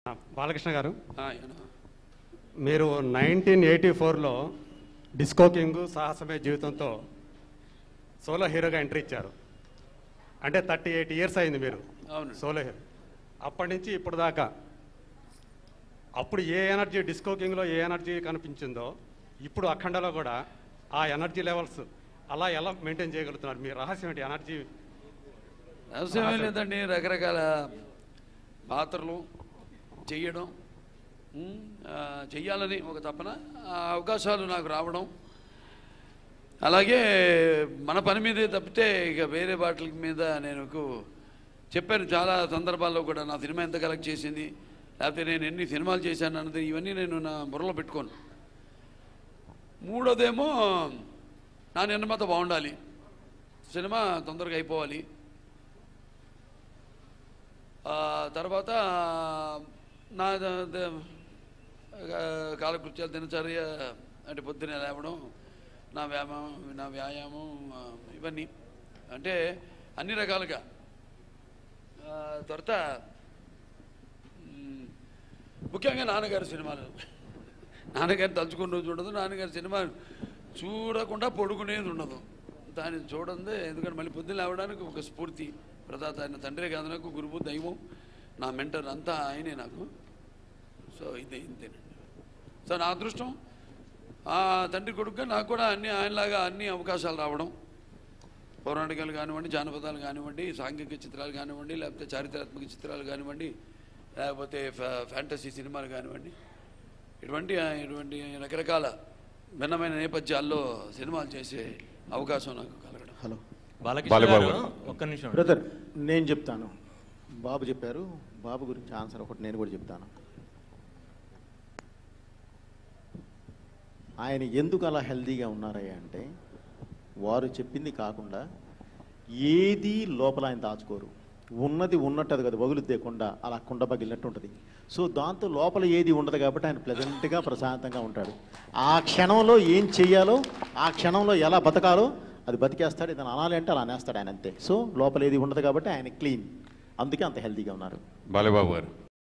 బాలకృష్ణ గారు ఆ, ఏనా? మీరు నైన్టీన్ ఎయిటీ ఫోర్లో డిస్కో కింగ్ సాహసమే జీవితంతో సోలో హీరోగా ఎంట్రీ ఇచ్చారు అంటే థర్టీ ఎయిట్ ఇయర్స్ అయింది మీరు అవును సోలో హీరో అప్పటి నుంచి ఇప్పుడు దాకా అప్పుడు ఏ ఎనర్జీ డిస్కో కింగ్లో ఏ ఎనర్జీ కనిపించిందో ఇప్పుడు అఖండలో కూడా ఆ ఎనర్జీ లెవెల్స్ అలా ఎలా మెయింటైన్ చేయగలుగుతున్నారు మీ రహస్యం ఏంటి ఎనర్జీ అవసరం ఏం లేదండి రకరకాల పాత్రలు చెయ్యడం ఉమ్, ఆ, చెయ్యాలని ఒక తపన ఆ అవకాశాలు నాకు రావడం అలాగే మన పని మీదే తప్పితే ఇక వేరే వాటి మీద నేను ఎక్కువ చెప్పాను చాలా సందర్భాల్లో కూడా నా సినిమా ఎంత కలెక్ట్ చేసింది లేకపోతే నేను ఎన్ని సినిమాలు చేశాను అన్నది ఇవన్నీ నేను నా బుర్రలో పెట్టుకోను మూడోదేమో నా నిర్మాత బాగుండాలి సినిమా తొందరగా అయిపోవాలి ఆ, తర్వాత నా ద- ద- ఆ, కాలకృత్యాలు దినచర్య అంటే పొద్దునే లేవడం నా వ్యాయామం నా వ్యాయామం ఆ, ఇవన్నీ అంటే అన్ని రకాలుగా ఆ, తర్వాత మ్, ముఖ్యంగా నాన్నగారి సినిమాలు నాన్నగారిని తలుచుకున్న రోజు ఉండదు నాన్నగారి సినిమా చూడకుండా పడుకునేది ఉండదు దాన్ని చూడందే ఎందుకంటే మళ్ళీ పొద్దున్న లేవడానికి ఒక స్ఫూర్తి ప్రదాత ఆయన తండ్రి కాదు నాకు గురువు దైవం నా మెంటర్ అంతా ఆయనే నాకు సో ఇదే ఇంతేనండి సో నా అదృష్టం ఆ తండ్రి కొడుకుగా నాకు కూడా అన్ని ఆయనలాగా అన్ని అవకాశాలు రావడం పౌరాణికాలు కానివ్వండి జానపదాలు కానివ్వండి సాంఘిక చిత్రాలు కానివ్వండి లేకపోతే చారిత్రాత్మక చిత్రాలు కానివ్వండి లేకపోతే ఫా- ఫ్యాంటసీ సినిమాలు కానివ్వండి ఇటువంటి ఇటువంటి రకరకాల భిన్నమైన నేపథ్యాల్లో సినిమాలు చేసే అవకాశం నాకు కలగడం హలో బాలకృష్ణ బాలబాబు. గారు ఒక్క నిమిషం బ్రదర్ నేను చెప్తాను బాబు చెప్పారు బాబు గురించి ఆన్సర్ ఒకటి నేను కూడా చెప్తాను ఆయన ఎందుకు అలా హెల్దీగా ఉన్నారయ్యా అంటే వారు చెప్పింది కాకుండా ఏది లోపల ఆయన దాచుకోరు ఉన్నది ఉన్నట్టు అది కదా వగులుద్దేకుండా అలా కుండ పగిలినట్టు ఉంటుంది సో దాంతో లోపల ఏది ఉండదు కాబట్టి ఆయన ప్లెజెంట్గా ప్రశాంతంగా ఉంటాడు ఆ క్షణంలో ఏం చెయ్యాలో ఆ క్షణంలో ఎలా బతకాలో అది బతికేస్తాడు ఇతను అనాలి అంటే అలా అనేస్తాడు ఆయన అంతే సో లోపల ఏది ఉండదు కాబట్టి ఆయన క్లీన్ అందుకే అంత హెల్తీగా ఉన్నారు బాలబాబు గారు